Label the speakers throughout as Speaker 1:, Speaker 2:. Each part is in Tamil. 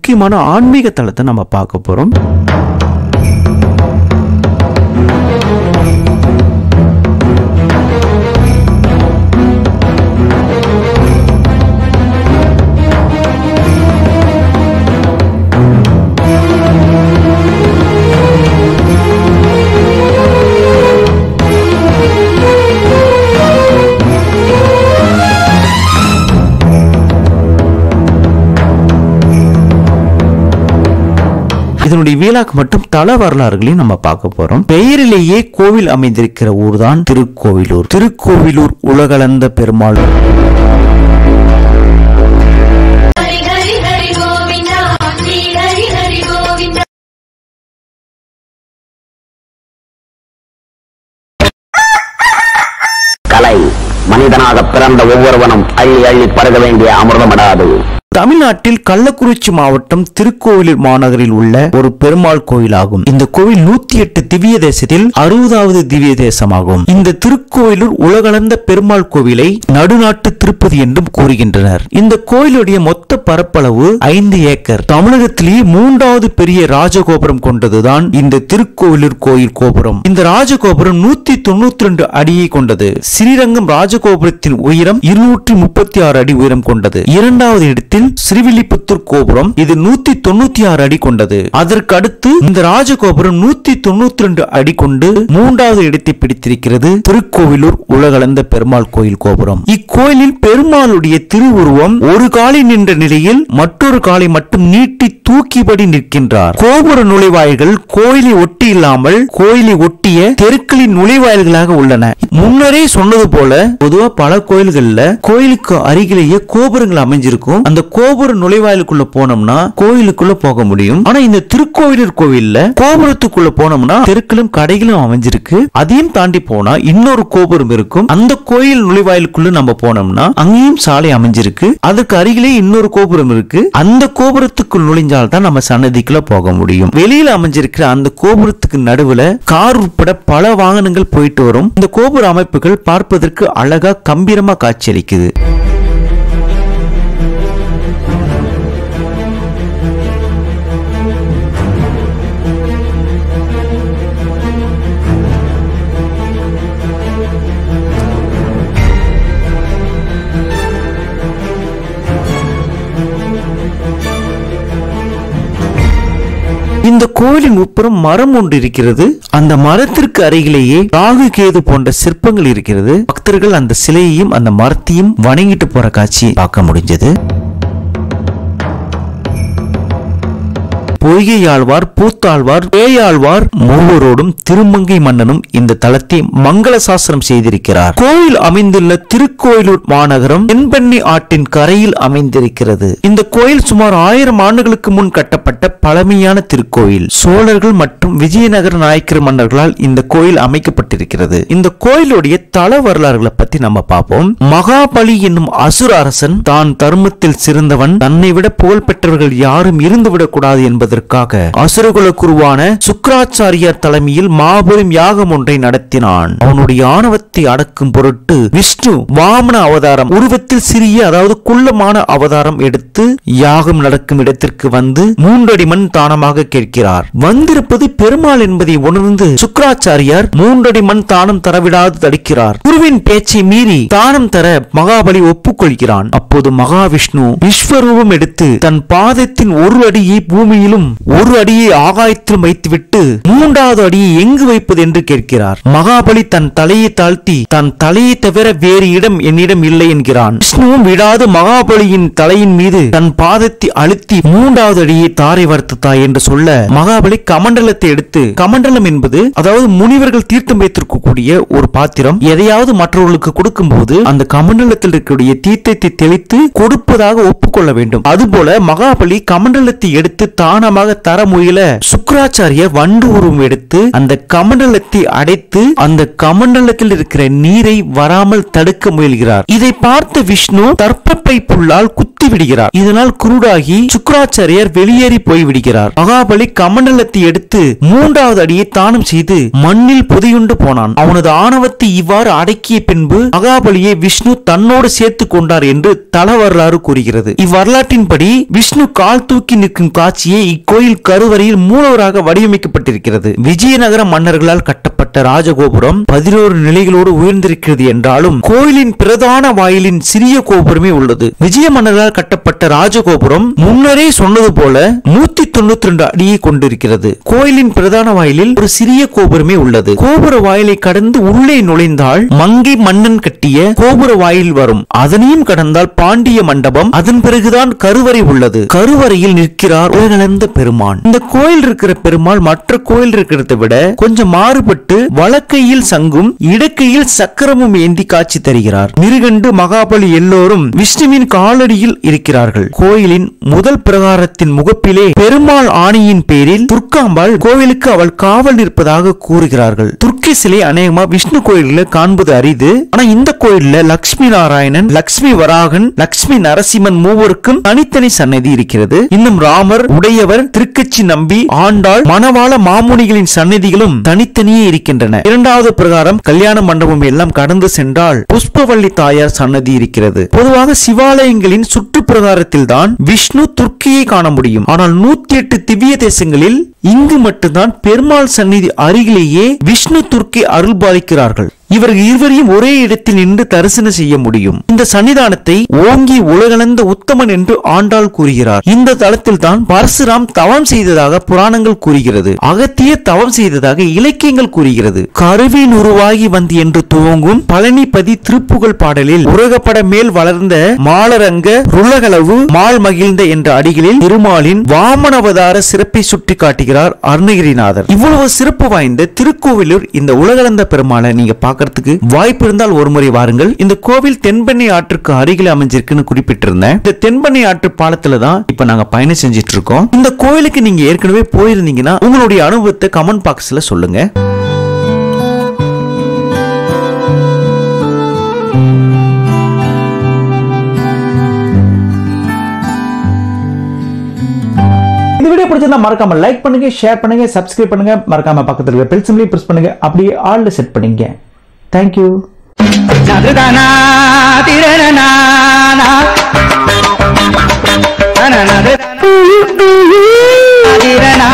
Speaker 1: முக்கியமான ஆன்மீக தலத்தை நம்ம பார்க்க போறோம் இதனுடைய வீலாக்கு மட்டும் தல வரலாறுகளையும் நம்ம பார்க்க போறோம் பெயரிலேயே கோவில் அமைந்திருக்கிற ஊர்தான் திருக்கோவிலூர் திருக்கோவிலூர் உலகளந்த பெருமாள்
Speaker 2: ஹரி ஹரி ஹரி கோவிந்தா ஸ்ரீ ஹரி ஹரி கோவிந்தா
Speaker 3: கலை மனிதனாக பிறந்த ஒவ்வொருவனும் அள்ளி அள்ளி பருக வேண்டிய அமிர்தமடாது
Speaker 1: தமிழ்நாட்டில் கள்ளக்குறிச்சி மாவட்டம் திருக்கோவிலூர் மாநகரில் உள்ள ஒரு பெருமாள் கோயிலாகும் இந்த கோவில் நூத்தி எட்டு திவ்ய தேசத்தில் அறுபதாவது திவ்ய தேசமாகும் இந்த திருக்கோவிலூர் உலகளந்த பெருமாள் கோவிலை நடுநாட்டு திருப்பதி என்றும் கூறுகின்றனர் இந்த கோயிலுடைய மொத்த பரப்பளவு ஐந்து ஏக்கர் தமிழகத்திலேயே மூன்றாவது பெரிய ராஜகோபுரம் கொண்டதுதான் இந்த திருக்கோவிலூர் கோயில் கோபுரம் இந்த ராஜகோபுரம் நூத்தி தொண்ணூத்தி ரெண்டு அடியை கொண்டது ஸ்ரீரங்கம் ராஜகோபுரத்தின் உயரம் இருநூற்றி முப்பத்தி ஆறு அடி உயரம் கொண்டது இரண்டாவது இடத்தில் ஸ்ரீவில்லிபுத்தூர் கோபுரம் இது நூத்தி தொண்ணூத்தி ஆறு அடி கொண்டது அதற்கு அடுத்து இந்த ராஜகோபுரம் நூத்தி தொண்ணூத்தி ரெண்டு அடி கொண்டு மூன்றாவது இடத்தை பிடித்திருக்கிறது திருக்கோவிலூர் உலகளந்த பெருமாள் கோயில் கோபுரம் இக்கோயிலில் பெருமாளுடைய திருவுருவம் ஒரு காலை நின்ற நிலையில் மற்றொரு காலை மட்டும் நீட்டி தூக்கிபடி நிற்கின்றார் கோபுர நுழைவாயில்கள் கோயிலை ஒட்டி இல்லாமல் கோயிலை ஒட்டிய தெருக்களின் நுழைவாயில்களாக உள்ளன முன்னரே சொன்னது போல பொதுவா பல கோயில்கள்ல கோயிலுக்கு அருகிலேயே கோபுரங்கள் அமைஞ்சிருக்கும் அந்த கோபுர நுழைவாயிலுக்குள்ள போனோம்னா கோயிலுக்குள்ள போக முடியும் ஆனா இந்த திருக்கோவிலூர் கோவில்ல கோபுரத்துக்குள்ள போனோம்னா தெருக்களும் கடைகளும் அமைஞ்சிருக்கு அதையும் தாண்டி போனா இன்னொரு கோபுரம் இருக்கும் அந்த கோயில் நுழைவாயிலுக்குள்ள நம்ம போனோம்னா அங்கேயும் சாலை அமைஞ்சிருக்கு அதுக்கு அருகிலே இன்னொரு கோபுரம் இருக்கு அந்த கோபுரத்துக்குள் நுழைஞ்சால்தான் நம்ம சன்னதிக்குள்ள போக முடியும் வெளியில அமைஞ்சிருக்கிற அந்த கோபுரத்துக்கு நடுவுல கார் உட்பட பல வாகனங்கள் போயிட்டு வரும் இந்த கோபுர அமைப்புகள் பார்ப்பதற்கு அழகா கம்பீரமா காட்சியளிக்குது இந்த கோயிலின் உட்புறம் மரம் ஒன்று இருக்கிறது அந்த மரத்திற்கு அருகிலேயே ராகு கேது போன்ற சிற்பங்கள் இருக்கிறது பக்தர்கள் அந்த சிலையையும் அந்த மரத்தையும் வணங்கிட்டு போற காட்சி பார்க்க முடிஞ்சது பொய்கையாழ்வார் பூத்தாழ்வார் பேயாழ்வார் மூவரோடும் திருமங்கை மன்னனும் இந்த தலத்தை மங்கள சாசனம் செய்திருக்கிறார் கோயில் அமைந்துள்ள திருக்கோயிலூர் மாநகரம் தென்பண்ணி ஆற்றின் கரையில் அமைந்திருக்கிறது இந்த கோயில் சுமார் ஆயிரம் ஆண்டுகளுக்கு முன் கட்டப்பட்ட பழமையான திருக்கோயில் சோழர்கள் மற்றும் விஜயநகர நாயக்கர் மன்னர்களால் இந்த கோயில் அமைக்கப்பட்டிருக்கிறது இந்த கோயிலுடைய தல வரலாறுகளை பத்தி நம்ம பார்ப்போம் மகாபலி என்னும் அசுர அரசன் தான் தர்மத்தில் சிறந்தவன் தன்னை விட புகழ் பெற்றவர்கள் யாரும் இருந்துவிடக் கூடாது என்பதற்காக அசுரகுல குருவான சுக்கராச்சாரியார் தலைமையில் மாபெரும் யாகம் ஒன்றை நடத்தினான் அவனுடைய ஆணவத்தை அடக்கும் பொருட்டு விஷ்ணு வாமன அவதாரம் உருவத்தில் சிறிய அதாவது குள்ளமான அவதாரம் எடுத்து யாகம் நடக்கும் இடத்திற்கு வந்து மூன்றடி மண் தானமாக கேட்கிறார் வந்திருப்பது பெருமாள் என்பதை உணர்ந்து சுக்கராச்சாரியார் மூன்றடி மண் தானம் தரவிடாது தடுக்கிறார் குருவின் பேச்சை மீறி தானம் தர மகாபலி ஒப்புக்கொள்கிறான் அப்போது மகாவிஷ்ணு விஸ்வரூபம் எடுத்து தன் பாதத்தின் ஒரு அடியை பூமியிலும் ஒரு அடியை ஆகாயத்திலும் வைத்துவிட்டு மூன்றாவது அடியை எங்கு வைப்பது என்று கேட்கிறார் மகாபலி தன் தலையை தாழ்த்தி தன் தலையை தவிர வேறு இடம் என்னிடம் இல்லை என்கிறான் விஷ்ணுவும் விடாது மகாபலியின் தலையின் மீது தன் பாதத்தை அழுத்தி மூன்றாவது அடியை தாரை வார்த்துத்தாய் என்று சொல்ல மகாபலி கமண்டலத்தை எடுத்து கமண்டலம் என்பது அதாவது முனிவர்கள் தீர்த்தம் வைத்திருக்கக்கூடிய ஒரு பாத்திரம் எதையாவது மற்றவர்களுக்கு கொடுக்கும்போது அந்த கமண்டலத்தில் இருக்கக்கூடிய தீர்த்தத்தை தெளித்து கொடுப்பதாக ஒப்புக்கொள்ள வேண்டும் அதுபோல மகாபலி கமண்டலத்தை எடுத்து தானமாக தர முயல சுக்கராச்சாரியர் வண்டு உருவம் எடுத்து அந்த கமண்டலத்தை அடைத்து அந்த கமண்டலத்தில் இருக்கிற நீரை வராமல் தடுக்க முயல்கிறார் இதை பார்த்த விஷ்ணு தர்ப்பப்பை புல்லால் குத்தி குத்தி விடுகிறார் இதனால் குருடாகி சுக்கராச்சாரியர் வெளியேறி போய் விடுகிறார் மகாபலி கமண்டலத்தை எடுத்து மூன்றாவது அடியை தானம் செய்து மண்ணில் புதையுண்டு போனான் அவனது ஆணவத்தை இவ்வாறு அடக்கிய பின்பு மகாபலியை விஷ்ணு தன்னோடு சேர்த்து கொண்டார் என்று தல வரலாறு கூறுகிறது இவ்வரலாற்றின்படி விஷ்ணு கால் தூக்கி நிற்கும் காட்சியை இக்கோயில் கருவறையில் மூலவராக வடிவமைக்கப்பட்டிருக்கிறது விஜயநகர மன்னர்களால் கட்டப்பட்ட ராஜகோபுரம் பதினோரு நிலைகளோடு உயர்ந்திருக்கிறது என்றாலும் கோயிலின் பிரதான வாயிலின் சிறிய கோபுரமே உள்ளது விஜய மன்னர்களால் கட்டப்பட்ட ராஜகோபுரம் முன்னரே சொன்னது போல நூத்தி தொண்ணூத்தி ரெண்டு அடியை கொண்டிருக்கிறது கோயிலின் பிரதான வாயிலில் ஒரு சிறிய கோபுரமே உள்ளது கோபுர வாயிலை கடந்து உள்ளே நுழைந்தால் மங்கை மன்னன் கட்டிய கோபுர வாயில் வரும் அதனையும் கடந்தால் பாண்டிய மண்டபம் அதன் பிறகுதான் கருவறை உள்ளது கருவறையில் நிற்கிறார் உலகளந்த பெருமான் இந்த கோயில் இருக்கிற பெருமாள் மற்ற கோயில் இருக்கிறதை விட கொஞ்சம் மாறுபட்டு வலக்கையில் சங்கும் இடக்கையில் சக்கரமும் ஏந்தி காட்சி தருகிறார் மிருகண்டு மகாபலி எல்லோரும் விஷ்ணுவின் காலடியில் இருக்கிறார்கள் கோயிலின் முதல் பிரகாரத்தின் முகப்பிலே பெருமாள் ஆணையின் பேரில் துர்க்காம்பாள் கோவிலுக்கு அவள் காவல் நிற்பதாக கூறுகிறார்கள் துர்க்கி சிலை அநேகமா விஷ்ணு கோயில்ல காண்பது அரிது ஆனா இந்த கோயில்ல லட்சுமி நாராயணன் லட்சுமி வராகன் லட்சுமி நரசிம்மன் மூவருக்கும் தனித்தனி சன்னதி இருக்கிறது இன்னும் ராமர் உடையவர் திருக்கச்சி நம்பி ஆண்டாள் மணவாள மாமுனிகளின் சன்னதிகளும் தனித்தனியே இருக்கின்றன இரண்டாவது பிரகாரம் கல்யாண மண்டபம் எல்லாம் கடந்து சென்றால் புஷ்பவள்ளி தாயார் சன்னதி இருக்கிறது பொதுவாக சிவாலயங்களின் சுற்று பிரகாரத்தில் தான் விஷ்ணு துர்க்கியை காண முடியும் ஆனால் நூத்தி எட்டு திவ்ய தேசங்களில் இங்கு மட்டும்தான் பெருமாள் சந்நிதி அருகிலேயே விஷ்ணு துர்க்கி அருள் பாலிக்கிறார்கள் இவர்கள் இருவரையும் ஒரே இடத்தில் நின்று தரிசனம் செய்ய முடியும் இந்த சன்னிதானத்தை ஓங்கி உலகளந்த உத்தமன் என்று ஆண்டாள் கூறுகிறார் இந்த தளத்தில் தான் பரசுராம் தவம் செய்ததாக புராணங்கள் கூறுகிறது அகத்திய தவம் செய்ததாக இலக்கியங்கள் கூறுகிறது கருவின் உருவாகி வந்து என்று துவங்கும் பழனிபதி திருப்புகழ் பாடலில் உலகப்பட மேல் வளர்ந்த மாலரங்க ருலகளவு மால் மகிழ்ந்த என்ற அடிகளில் திருமாலின் வாமனவதார சிறப்பை சுட்டி காட்டுகிறார் அருணகிரிநாதர் இவ்வளவு சிறப்பு வாய்ந்த திருக்கோவிலூர் இந்த உலகளந்த பெருமாளை நீங்க பார்க்கறதுக்கு வாய்ப்பு இருந்தால் ஒரு முறை வாருங்கள் இந்த கோவில் தென்பெண்ணை ஆற்றுக்கு அருகில் அமைஞ்சிருக்குன்னு குறிப்பிட்டிருந்தேன் இந்த தென்பெண்ணை ஆற்று பாலத்துல தான் இப்ப நாங்க பயணம் செஞ்சிட்டு இருக்கோம் இந்த கோவிலுக்கு நீங்க ஏற்கனவே போயிருந்தீங்கன்னா உங்களுடைய அனுபவத்தை கமெண்ட் பாக்ஸ்ல சொல்லுங்க இந்த வீடியோ பிடிச்சிருந்தா மறக்காம லைக் பண்ணுங்க ஷேர் பண்ணுங்க சப்ஸ்கிரைப் பண்ணுங்க மறக்காம பக்கத்துல இருக்க பெல் சிம்லி பிரஸ் பண்ணுங்க அப்படியே ஆல்ல செட் பண்ணிங்க தேங்க்யூ
Speaker 4: நதுதனா திரணனானா நனனது திரணா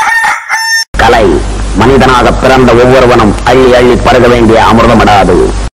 Speaker 3: கலை மனிதனாக பிறந்த ஒவ்வொருவனும் அள்ளி அள்ளி பருக வேண்டிய அமிர்தமடாது